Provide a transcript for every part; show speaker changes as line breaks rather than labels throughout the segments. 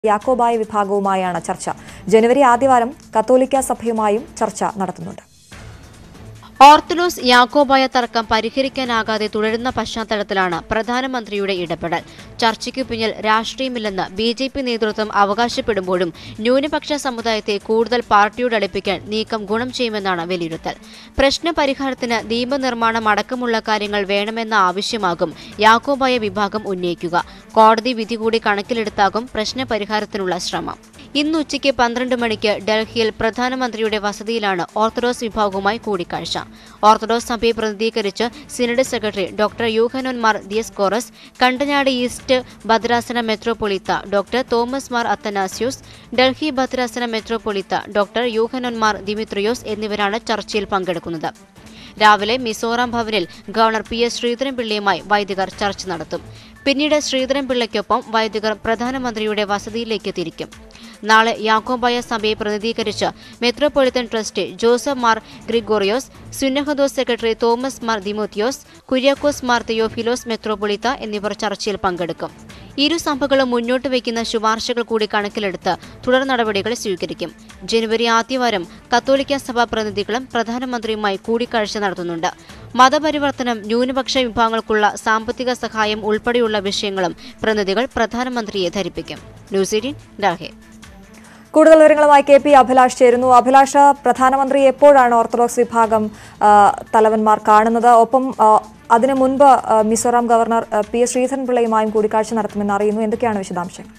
യാക്കോബായ വിഭാഗവുമായാണ് ചർച്ച ജനുവരി ആദ്യവാരം കത്തോലിക്ക സഭയുമായും ചർച്ച നടത്തുന്നുണ്ട്
ഓർത്തഡോക്സ് യാക്കോബായ തർക്കം പരിഹരിക്കാനാകാതെ തുടരുന്ന പശ്ചാത്തലത്തിലാണ് പ്രധാനമന്ത്രിയുടെ ഇടപെടൽ ചർച്ചയ്ക്കു പിന്നിൽ രാഷ്ട്രീയമില്ലെന്ന് ബി ജെ പി നേതൃത്വം അവകാശപ്പെടുമ്പോഴും ന്യൂനപക്ഷ സമുദായത്തെ കൂടുതൽ പാർട്ടിയോട് അടുപ്പിക്കാൻ നീക്കം ഗുണം ചെയ്യുമെന്നാണ് വിലയിരുത്തൽ പ്രശ്ന പരിഹാരത്തിന് നിയമനിർമ്മാണം അടക്കമുള്ള കാര്യങ്ങൾ വേണമെന്ന ആവശ്യമാകും യാക്കോബായ വിഭാഗം ഉന്നയിക്കുക കോടതി വിധി കൂടി കണക്കിലെടുത്താകും പ്രശ്ന പരിഹാരത്തിനുള്ള ശ്രമം ഇന്ന് ഉച്ചയ്ക്ക് പന്ത്രണ്ട് മണിക്ക് ഡൽഹിയിൽ പ്രധാനമന്ത്രിയുടെ വസതിയിലാണ് ഓർത്തഡോക്സ് വിഭാഗവുമായി കൂടിക്കാഴ്ച ഓർത്തഡോക്സ് സഭയെ പ്രതിനിധീകരിച്ച് synod secretary doctor Yuhanon Mar Diascoros Kandanad east ഭദ്രാസന മെത്രോപൊളിത്ത ഡോക്ടർ തോമസ് മാർ അത്തനാസ്യൂസ് ഡൽഹി ഭദ്രാസന മെത്രോപൊളിത്ത ഡോക്ടർ യൂഹനോൻ മാർ ദിമിത്രിയോസ് എന്നിവരാണ് ചർച്ചയിൽ പങ്കെടുക്കുന്നത് രാവിലെ മിസോറാം ഭവനിൽ ഗവർണർ പി എസ് ശ്രീധരൻപിള്ളയുമായി വൈദികർ ചർച്ച നടത്തും പിന്നീട് ശ്രീധരൻപിള്ളയ്ക്കൊപ്പം വൈദികർ പ്രധാനമന്ത്രിയുടെ വസതിയിലേക്ക് തിരിക്കും നാളെ യാക്കോബായ സഭയെ പ്രതിനിധീകരിച്ച് മെത്രോപൊളിറ്റൻ ട്രസ്റ്റി ജോസഫ് മാർ ഗ്രിഗോറിയോസ് സുന്നഹദോസ് സെക്രട്ടറി തോമസ് മാർ ദിമോത്തിയോസ് കുര്യാക്കോസ് മാർ തെയോഫിലോസ് മെത്രോപൊളിത്ത എന്നിവർ ചർച്ചയിൽ പങ്കെടുക്കും ഇരു സഭകളും മുന്നോട്ട് വയ്ക്കുന്ന ശുപാർശകൾ കൂടി കണക്കിലെടുത്ത് തുടർ നടപടികൾ സ്വീകരിക്കും ജനുവരി ആദ്യവാരം കത്തോലിക്ക സഭാ പ്രതിനിധികളും പ്രധാനമന്ത്രിയുമായി കൂടിക്കാഴ്ച നടത്തുന്നുണ്ട് മതപരിവർത്തനം ന്യൂനപക്ഷ വിഭാഗങ്ങൾക്കുള്ള സാമ്പത്തിക സഹായം ഉൾപ്പെടെയുള്ള വിഷയങ്ങളും പ്രതിനിധികൾ പ്രധാനമന്ത്രിയെ ധരിപ്പിക്കും ന്യൂസ് എയ്റ്റീൻ ഡൽഹി
കൂടുതൽ വിവരങ്ങളുമായി കെ പി അഭിലാഷ് ചേരുന്നു അഭിലാഷ് പ്രധാനമന്ത്രി എപ്പോഴാണ് ഓർത്തഡോക്സ് വിഭാഗം ആ, തലവന്മാർ കാണുന്നത് ഒപ്പം ആ, അതിനു മുൻപ് ആ, മിസോറാം ഗവർണർ ആ, പി എസ് ശ്രീധരൻപിള്ളയുമായും കൂടിക്കാഴ്ച നടത്തുമെന്ന് അറിയുന്നു എന്തൊക്കെയാണ് വിശദാംശങ്ങൾ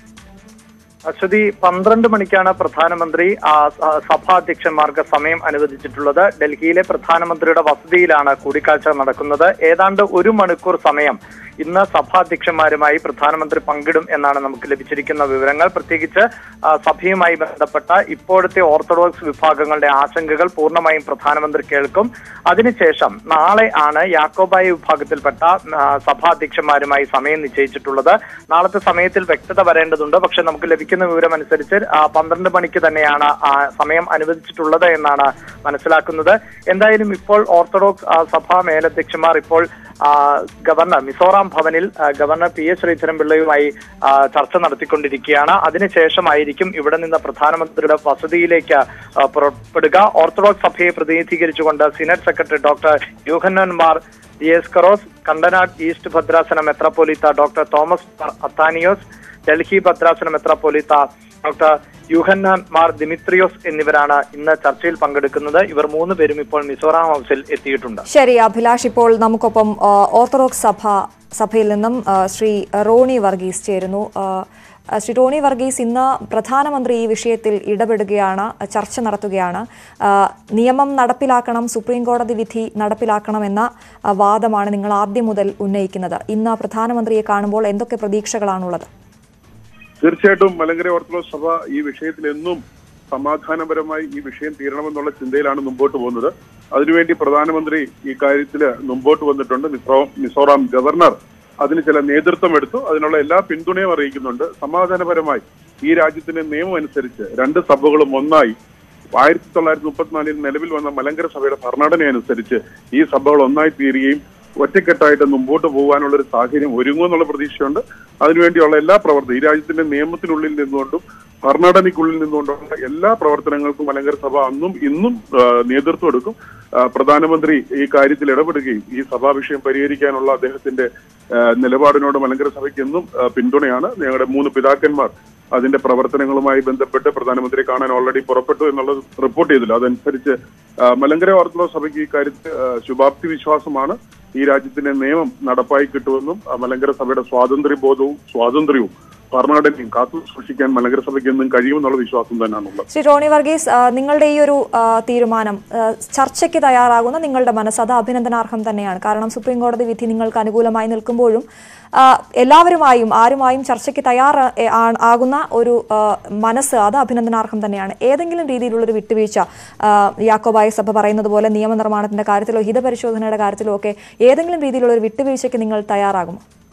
അശ്വതി പന്ത്രണ്ട് മണിക്കാണ് പ്രധാനമന്ത്രി ആ, സ- സഭാധ്യക്ഷന്മാർക്ക് സമയം അനുവദിച്ചിട്ടുള്ളത് ഡൽഹിയിലെ പ്രധാനമന്ത്രിയുടെ വസതിയിലാണ് കൂടിക്കാഴ്ച നടക്കുന്നത് ഏതാണ്ട് ഒരു മണിക്കൂർ സമയം ഇന്ന് സഭാധ്യക്ഷന്മാരുമായി പ്രധാനമന്ത്രി പങ്കിടും എന്നാണ് നമുക്ക് ലഭിച്ചിരിക്കുന്ന വിവരങ്ങൾ പ്രത്യേകിച്ച് ആ, സഭയുമായി ബന്ധപ്പെട്ട ഇപ്പോഴത്തെ ഓർത്തഡോക്സ് വിഭാഗങ്ങളുടെ ആശങ്കകൾ പൂർണ്ണമായും പ്രധാനമന്ത്രി കേൾക്കും അതിനുശേഷം നാളെ ആണ് യാക്കോബായ വിഭാഗത്തിൽപ്പെട്ട ആ, സഭാധ്യക്ഷന്മാരുമായി സമയം നിശ്ചയിച്ചിട്ടുള്ളത് നാളത്തെ സമയത്തിൽ വ്യക്തത വരേണ്ടതുണ്ട് പക്ഷെ നമുക്ക് ലഭിക്കുന്ന വിവരം അനുസരിച്ച് ആ, പന്ത്രണ്ട് മണിക്ക് തന്നെയാണ് ആ, സമയം അനുവദിച്ചിട്ടുള്ളത് എന്നാണ് മനസ്സിലാക്കുന്നത് എന്തായാലും ഇപ്പോൾ ഓർത്തഡോക്സ് ആ, സഭാ മേലധ്യക്ഷന്മാർ ഇപ്പോൾ ആ, ഗവർണർ മിസോറാം ഭവനിൽ ആ, ഗവർണർ പി എസ് ശ്രീധരൻപിള്ളയുമായി ആ, ചർച്ച നടത്തിക്കൊണ്ടിരിക്കുകയാണ് അതിനുശേഷമായിരിക്കും ഇവിടെ നിന്ന് പ്രധാനമന്ത്രിയുടെ വസതിയിലേക്ക് ആ, പുറപ്പെടുക ഓർത്തഡോക്സ് സഭയെ പ്രതിനിധീകരിച്ചുകൊണ്ട് synod secretary doctor Yuhanon Mar Diascoros Kandanad east ഭദ്രാസന മെത്രാപ്പോലിത്ത ഡോക്ടർ തോമസ് മാർ അത്താനിയോസ് ഡൽഹി ഭദ്രാസന മെത്രാപ്പോലിത്ത ഡോക്ടർ യൂഹന്നാൻ മാർ ദിമിത്രിയോസ് എന്നിവരാണ് ഇന്ന് ചർച്ചയിൽ പങ്കെടുക്കുന്നത് ഇവർ മൂന്ന് പേരും ഇപ്പോൾ മിസോറാം ഹൗസിൽ എത്തിയിട്ടുണ്ട്
ശരി അഭിലാഷ് ഇപ്പോൾ നമുക്കൊപ്പം ആ, ഓർത്തഡോക്സ് സഭ സഭയിൽ നിന്നും ആ, ശ്രീ റോണി വർഗീസ് ചേരുന്നു ആ, ആ, ശ്രീ റോണി വർഗീസ് ഇന്ന് പ്രധാനമന്ത്രി ഈ വിഷയത്തിൽ ഇടപെടുകയാണ് ചർച്ച നടത്തുകയാണ് ആ, നിയമം നടപ്പിലാക്കണം സുപ്രീം കോടതി വിധി നടപ്പിലാക്കണമെന്ന ആ, വാദമാണ് നിങ്ങൾ ആദ്യം മുതൽ ഉന്നയിക്കുന്നത് ഇന്ന് പ്രധാനമന്ത്രിയെ കാണുമ്പോൾ എന്തൊക്കെ പ്രതീക്ഷകളാണുള്ളത്
തീർച്ചയായിട്ടും മലങ്കര ഓർത്തഡോക്സ് സഭ ഈ വിഷയത്തിൽ എന്നും സമാധാനപരമായി ഈ വിഷയം തീരണമെന്നുള്ള ചിന്തയിലാണ് മുമ്പോട്ട് പോകുന്നത് അതിനുവേണ്ടി പ്രധാനമന്ത്രി ഈ കാര്യത്തിൽ മുമ്പോട്ട് വന്നിട്ടുണ്ട് മിസോ- മിസോറാം ഗവർണർ അതിന് ചില നേതൃത്വം എടുത്തു അതിനുള്ള എല്ലാ പിന്തുണയും അറിയിക്കുന്നുണ്ട് സമാധാനപരമായി ഈ രാജ്യത്തിന്റെ നിയമം അനുസരിച്ച് രണ്ട് സഭകളും ഒന്നായി ആയിരത്തി തൊള്ളായിരത്തി മുപ്പത്തിനാലിൽ നിലവിൽ വന്ന മലങ്കര സഭയുടെ ഭരണഘടന അനുസരിച്ച് ഈ സഭകൾ ഒന്നായി തീരുകയും ഒറ്റക്കെട്ടായിട്ട് മുമ്പോട്ട് പോകാനുള്ള ഒരു സാഹചര്യം ഒരുങ്ങുമെന്നുള്ള പ്രതീക്ഷയുണ്ട് അതിനുവേണ്ടിയുള്ള എല്ലാ പ്രവർത്തനം ഈ രാജ്യത്തിന്റെ നിയമത്തിനുള്ളിൽ നിന്നുകൊണ്ടും ഭരണഘടനയ്ക്കുള്ളിൽ നിന്നുകൊണ്ടുള്ള എല്ലാ പ്രവർത്തനങ്ങൾക്കും മലങ്കര സഭ അന്നും ഇന്നും ആ, നേതൃത്വം എടുക്കും ആ, പ്രധാനമന്ത്രി ഈ കാര്യത്തിൽ ഇടപെടുകയും ഈ സഭാ വിഷയം പരിഹരിക്കാനുള്ള അദ്ദേഹത്തിന്റെ ആ, നിലപാടിനോട് മലങ്കര സഭയ്ക്ക് എന്നും ആ, പിന്തുണയാണ് ഞങ്ങളുടെ മൂന്ന് പിതാക്കന്മാർ അതിന്റെ പ്രവർത്തനങ്ങളുമായി ബന്ധപ്പെട്ട് പ്രധാനമന്ത്രി കാണാൻ ഓൾറെഡി പുറപ്പെട്ടു എന്നുള്ളത് റിപ്പോർട്ട് ചെയ്തില്ല അതനുസരിച്ച് ആ, മലങ്കര ഓർത്തഡോക്സ് സഭയ്ക്ക് ഈ കാര്യത്തിൽ ആ, ശുഭാപ്തി വിശ്വാസമാണ് ഈ രാജ്യത്തിന്റെ നിയമം നടപ്പായി കിട്ടുമെന്നും ആ, മലങ്കര സഭയുടെ സ്വാതന്ത്ര്യ ബോധവും സ്വാതന്ത്ര്യവും ഭരണഘടനയും കാത്തു സൂക്ഷിക്കാൻ മലങ്കര സഭയ്ക്ക് എന്നും കഴിയുമെന്നുള്ള വിശ്വാസം തന്നെയാണുള്ളത്
ശ്രീ റോണി വർഗീസ് ആ, നിങ്ങളുടെ ഈ ഒരു ആ, തീരുമാനം ആ, ചർച്ചയ്ക്ക് തയ്യാറാകുന്ന നിങ്ങളുടെ മനസ്സ് അത് അഭിനന്ദനാർഹം തന്നെയാണ് കാരണം സുപ്രീം കോടതി വിധി നിങ്ങൾക്ക് അനുകൂലമായി നിൽക്കുമ്പോഴും ആ, എല്ലാവരുമായും ആരുമായും ചർച്ചയ്ക്ക് തയ്യാറ എ, ആ- ആകുന്ന ഒരു ആ, മനസ്സ് അത് അഭിനന്ദനാർഹം തന്നെയാണ് ഏതെങ്കിലും രീതിയിലുള്ളൊരു വിട്ടുവീഴ്ച ആ, യാക്കോബായ സഭ പറയുന്നത് പോലെ നിയമനിർമ്മാണത്തിന്റെ കാര്യത്തിലോ ഹിതപരിശോധനയുടെ കാര്യത്തിലോ ഒക്കെ ഏതെങ്കിലും രീതിയിലുള്ള ഒരു വിട്ടുവീഴ്ചയ്ക്ക് നിങ്ങൾ തയ്യാറാകുമോ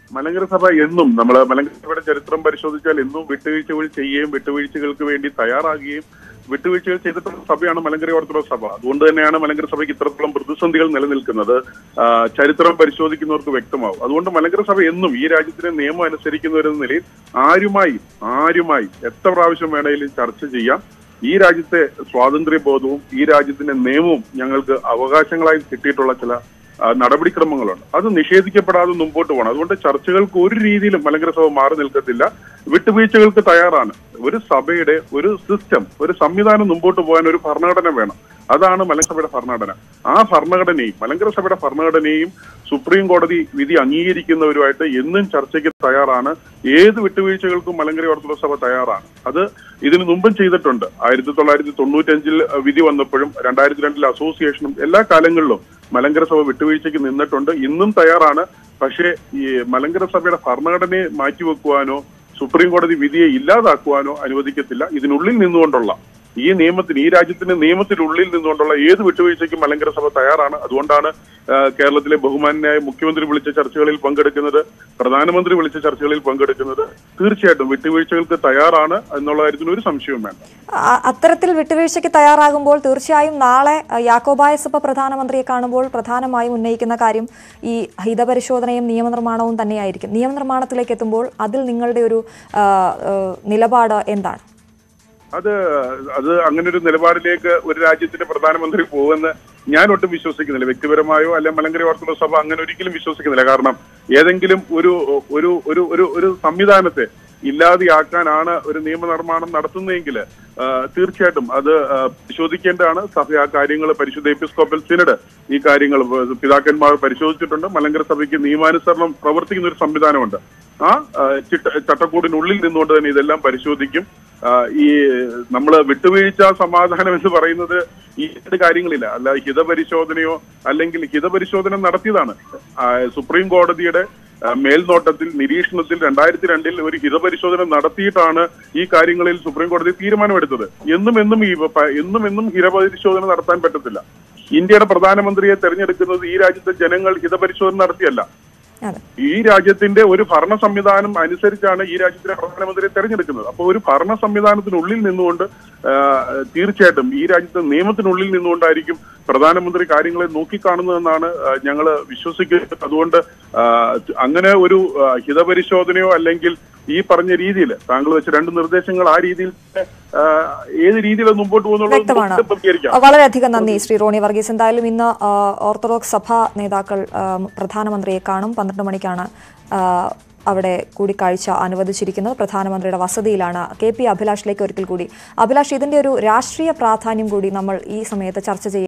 മലങ്കര സഭ എന്നും നമ്മൾ മലങ്കര സഭയുടെ ചരിത്രം പരിശോധിച്ചാൽ എന്നും വിട്ടുവീഴ്ചകൾ ചെയ്യുകയും വിട്ടുവീഴ്ചകൾക്ക് വേണ്ടി തയ്യാറാകുകയും വിട്ടുവീഴ്ചകൾ ചെയ്തിട്ടുള്ള സഭയാണ് മലങ്കര ഓർത്തഡോക്സ് സഭ അതുകൊണ്ട് തന്നെയാണ് മലങ്കര സഭയ്ക്ക് ഇത്രത്തോളം പ്രതിസന്ധികൾ നിലനിൽക്കുന്നത് ആ, ചരിത്രം പരിശോധിക്കുന്നവർക്ക് വ്യക്തമാവും അതുകൊണ്ട് മലങ്കര സഭ എന്നും ഈ രാജ്യത്തിലെ നിയമം അനുസരിക്കുന്നവരെന്ന നിലയിൽ ആരുമായി ആരുമായി എത്ര പ്രാവശ്യം വേണമെങ്കിലും ചർച്ച ചെയ്യാം ഈ രാജ്യത്തെ സ്വാതന്ത്ര്യ ബോധവും ഈ രാജ്യത്തിന്റെ നിയമവും ഞങ്ങൾക്ക് അവകാശങ്ങളായി കിട്ടിയിട്ടുള്ള ചില ആ, നടപടിക്രമങ്ങളുണ്ട് അത് നിഷേധിക്കപ്പെടാതെ മുമ്പോട്ട് പോകണം അതുകൊണ്ട് ചർച്ചകൾക്ക് ഒരു രീതിയിലും മലങ്കര സഭ മാറി നിൽക്കത്തില്ല വിട്ടുവീഴ്ചകൾക്ക് തയ്യാറാണ് ഒരു സഭയുടെ ഒരു സിസ്റ്റം ഒരു സംവിധാനം മുമ്പോട്ട് പോകാൻ ഒരു ഭരണഘടന വേണം അതാണ് മലങ്കര സഭയുടെ ഭരണഘടന ആ ഭരണഘടനയും മലങ്കര സഭയുടെ ഭരണഘടനയും സുപ്രീം കോടതി വിധി അംഗീകരിക്കുന്നവരുമായിട്ട് എന്നും ചർച്ചയ്ക്ക് തയ്യാറാണ് ഏത് വിട്ടുവീഴ്ചകൾക്കും മലങ്കര ഓർത്തഡോക്സ് സഭ തയ്യാറാണ് അത് ഇതിനു മുമ്പും ചെയ്തിട്ടുണ്ട് ആയിരത്തി തൊള്ളായിരത്തി തൊണ്ണൂറ്റഞ്ചിൽ വിധി വന്നപ്പോഴും രണ്ടായിരത്തി രണ്ടിൽ അസോസിയേഷനും എല്ലാ കാലങ്ങളിലും മലങ്കര സഭ വിട്ടുവീഴ്ചയ്ക്ക് നിന്നിട്ടുണ്ട് ഇന്നും തയ്യാറാണ് പക്ഷേ ഈ മലങ്കര സഭയുടെ ഭരണഘടനയെ മാറ്റിവെക്കുവാനോ സുപ്രീം കോടതി വിധിയെ ഇല്ലാതാക്കുവാനോ അനുവദിക്കത്തില്ല ഇതിനുള്ളിൽ നിന്നുകൊണ്ടുള്ള ഈ നിയമത്തിന് ഈ രാജ്യത്തിന്റെ നിയമത്തിനുള്ളിൽ നിന്നുകൊണ്ടുള്ള ഏത് വിട്ടുവീഴ്ചയ്ക്കും മലങ്കര സഭ തയ്യാറാണ് അതുകൊണ്ടാണ് ആ, കേരളത്തിലെ ബഹുമാനായ മുഖ്യമന്ത്രി വിളിച്ച ചർച്ചകളിൽ പങ്കെടുക്കുന്നത് പ്രധാനമന്ത്രി വിളിച്ച ചർച്ചകളിൽ പങ്കെടുക്കുന്നത് തീർച്ചയായിട്ടും വിട്ടുവീഴ്ചകൾക്ക് തയ്യാറാണ് എന്നുള്ള കാര്യത്തിന് ഒരു സംശയവും വേണ്ട
അ- അത്തരത്തിൽ വിട്ടുവീഴ്ചയ്ക്ക് തയ്യാറാകുമ്പോൾ തീർച്ചയായും നാളെ അ, യാക്കോബായ സഭ പ്രധാനമന്ത്രിയെ കാണുമ്പോൾ പ്രധാനമായും ഉന്നയിക്കുന്ന കാര്യം ഈ ഹിതപരിശോധനയും നിയമനിർമ്മാണവും തന്നെയായിരിക്കും നിയമനിർമ്മാണത്തിലേക്ക് എത്തുമ്പോൾ അതിൽ നിങ്ങളുടെ ഒരു ആ, ആ, നിലപാട് എന്താണ്
അത് അത് അങ്ങനെ ഒരു നിലപാടിലേക്ക് ഒരു രാജ്യത്തിന്റെ പ്രധാനമന്ത്രി പോകുമെന്ന് ഞാൻ ഒട്ടും വിശ്വസിക്കുന്നില്ല വ്യക്തിപരമായോ അല്ലെ മലങ്കര ഓർത്തഡോക്സ് സഭ അങ്ങനെ ഒരിക്കലും വിശ്വസിക്കുന്നില്ല കാരണം ഏതെങ്കിലും ഒരു ഒരു ഒരു ഒരു ഒരു സംവിധാനത്തെ ഇല്ലാതെയാക്കാനാണ് ഒരു നിയമനിർമ്മാണം നടത്തുന്നതെങ്കിൽ തീർച്ചയായിട്ടും അത് ആ, പരിശോധിക്കേണ്ടതാണ് സഭ ആ കാര്യങ്ങൾ പരിശുദ്ധ എപ്പിസ്കോപ്പൽ സിനഡ് ഈ കാര്യങ്ങൾ പിതാക്കന്മാർ പരിശോധിച്ചിട്ടുണ്ട് മലങ്കര സഭയ്ക്ക് നിയമാനുസരണം പ്രവർത്തിക്കുന്ന ഒരു സംവിധാനമുണ്ട് ആ ആ, ചിട്ട ചട്ടക്കൂടിനുള്ളിൽ നിന്നുകൊണ്ട് തന്നെ ഇതെല്ലാം പരിശോധിക്കും ആ, ഈ നമ്മൾ വിട്ടുവീഴ്ച സമാധാനം എന്ന് പറയുന്നത് ഈ രണ്ട് കാര്യങ്ങളില്ല അല്ല ഹിതപരിശോധനയോ അല്ലെങ്കിൽ ഹിതപരിശോധന നടത്തിയതാണ് ആ, സുപ്രീം കോടതിയുടെ ആ, മേൽനോട്ടത്തിൽ നിരീക്ഷണത്തിൽ രണ്ടായിരത്തി രണ്ടിൽ ഒരു ഹിതപരിശോധന നടത്തിയിട്ടാണ് ഈ കാര്യങ്ങളിൽ സുപ്രീം കോടതി തീരുമാനമെടുത്തത് എന്നും എന്നും ഈ പ- എന്നും എന്നും ഹിതപരിശോധന നടത്താൻ പറ്റത്തില്ല ഇന്ത്യയുടെ പ്രധാനമന്ത്രിയെ തെരഞ്ഞെടുക്കുന്നത് ഈ രാജ്യത്തെ ജനങ്ങൾ ഹിതപരിശോധന നടത്തിയല്ല
അതെ
ഈ രാജ്യത്തിന്റെ ഒരു ഭരണ സംവിധാനം അനുസരിച്ചാണ് ഈ രാജ്യത്തിലെ പ്രധാനമന്ത്രിയെ തെരഞ്ഞെടുക്കുന്നത് അപ്പോൾ ഒരു ഭരണ സംവിധാനത്തിനുള്ളിൽ നിന്നുകൊണ്ട് ആ, തീർച്ചയായിട്ടും ഈ രാജ്യത്തെ നിയമത്തിനുള്ളിൽ നിന്നുകൊണ്ടായിരിക്കും പ്രധാനമന്ത്രി കാര്യങ്ങളെ നോക്കിക്കാണുന്നതെന്നാണ് ഞങ്ങൾ വിശ്വസിക്കുന്നത് അതുകൊണ്ട് ആ, അങ്ങനെ ഒരു ആ, ഹിതപരിശോധനയോ അല്ലെങ്കിൽ ഈ പറഞ്ഞ രീതിയിൽ താങ്കൾ വെച്ച രണ്ട് നിർദ്ദേശങ്ങൾ ആ രീതിയിൽ ആ, ഏത് രീതിയിൽ അത് മുമ്പോട്ട്
വ്യക്തമാണ്
പോകുന്നുള്ളത് പ്രതികരിക്കാം
വളരെയധികം നന്ദി ശ്രീ റോണി വർഗീസ് എന്തായാലും ഇന്ന് ആ, ഓർത്തഡോക്സ് സഭാ നേതാക്കൾ ആ, പ്രധാനമന്ത്രിയെ കാണും പന്ത്രണ്ട് മണിക്കാണ് ആ, അവിടെ കൂടിക്കാഴ്ച അനുവദിച്ചിരിക്കുന്നത് പ്രധാനമന്ത്രിയുടെ വസതിയിലാണ് കെ പി അഭിലാഷിലേക്ക് ഒരിക്കൽ കൂടി അഭിലാഷ് ഇതിന്റെ ഒരു രാഷ്ട്രീയ പ്രാധാന്യം കൂടി നമ്മൾ ഈ സമയത്ത് ചർച്ച ചെയ്യും